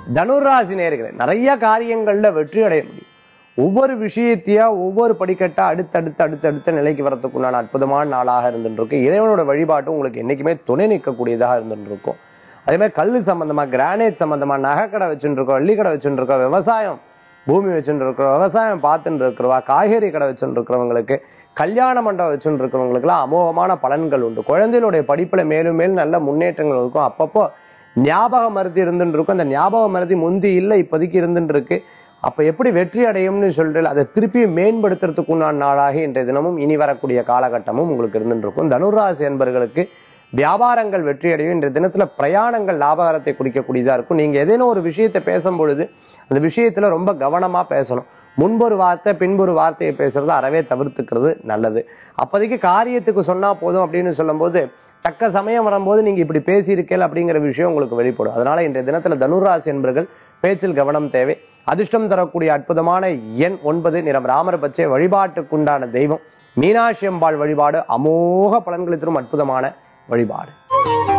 தனுராசி நேர்களே நிறைய காரியங்கள்ல வெற்றி அடைய முடியும் ஒவ்வொரு விஷயத்தையா ஒவ்வொரு படிக்கட்டா அடுத்தடுத்து அடுத்தடுத்த நிலைக்கு வரதுக்குண்டான அற்புதமான நாளாக இருந்துட்டு இருக்கு இறைவனோட வழிபாட்டு உங்களுக்கு என்னைக்குமே துணை நிற்கக்கூடியதாக இருந்துட்டு இருக்கும் அதே மாதிரி கல் சம்பந்தமா கிரானைட் சம்பந்தமா நகைக்கடை வச்சுட்டு இருக்கோம் வெள்ளிக்கடை வச்சுட்டு இருக்கோம் விவசாயம் பூமி வச்சுட்டு இருக்கிறோம் விவசாயம் பார்த்துட்டு இருக்கிறவா காய்கறி கடை வச்சுட்டு இருக்கிறவங்களுக்கு கல்யாண மண்டபம் வச்சுட்டு இருக்கிறவங்களுக்குலாம் அமோகமான பலன்கள் உண்டு குழந்தைகளுடைய படிப்புல மேலும் மேலும் நல்ல முன்னேற்றங்கள் இருக்கும் அப்பப்போ ஞாபக மருதி இருந்துட்டு இருக்கும் அந்த ஞாபக மருதி முந்தி இல்லை இப்போதைக்கு இருந்துட்டு இருக்கு அப்ப எப்படி வெற்றி அடையும்னு சொல்லிட்டு அதை திருப்பி மேம்படுத்துறதுக்கு உண்டான நாளாக இன்றைய தினமும் இனி வரக்கூடிய காலகட்டமும் உங்களுக்கு இருந்துட்டு இருக்கும் தனுராசி என்பர்களுக்கு வியாபாரங்கள் வெற்றி அடையும் இன்றைய தினத்துல பிரயாணங்கள் லாபகரத்தை குறிக்கக்கூடியதா இருக்கும் நீங்க ஏதேனும் ஒரு விஷயத்தை பேசும் பொழுது அந்த விஷயத்துல ரொம்ப கவனமா பேசணும் முன்பொரு வார்த்தை பின்பொரு வார்த்தையை பேசுறது அறவே தவிர்த்துக்கிறது நல்லது அப்போதைக்கு காரியத்துக்கு சொன்னா போதும் அப்படின்னு சொல்லும்போது தக்க சமயம் வரும்போது நீங்க இப்படி பேசியிருக்கேன் அப்படிங்கிற விஷயம் உங்களுக்கு வெளிப்படும் அதனால இன்றைய தினத்துல தனுராசி என்பர்கள் பேச்சில் கவனம் தேவை அதிர்ஷ்டம் தரக்கூடிய அற்புதமான எண் ஒன்பது நிறம் ராமர் பச்சை வழிபாட்டுக்குண்டான தெய்வம் மீனாட்சி அம்பாள் வழிபாடு அமோக பலன்களை தரும் அற்புதமான வழிபாடு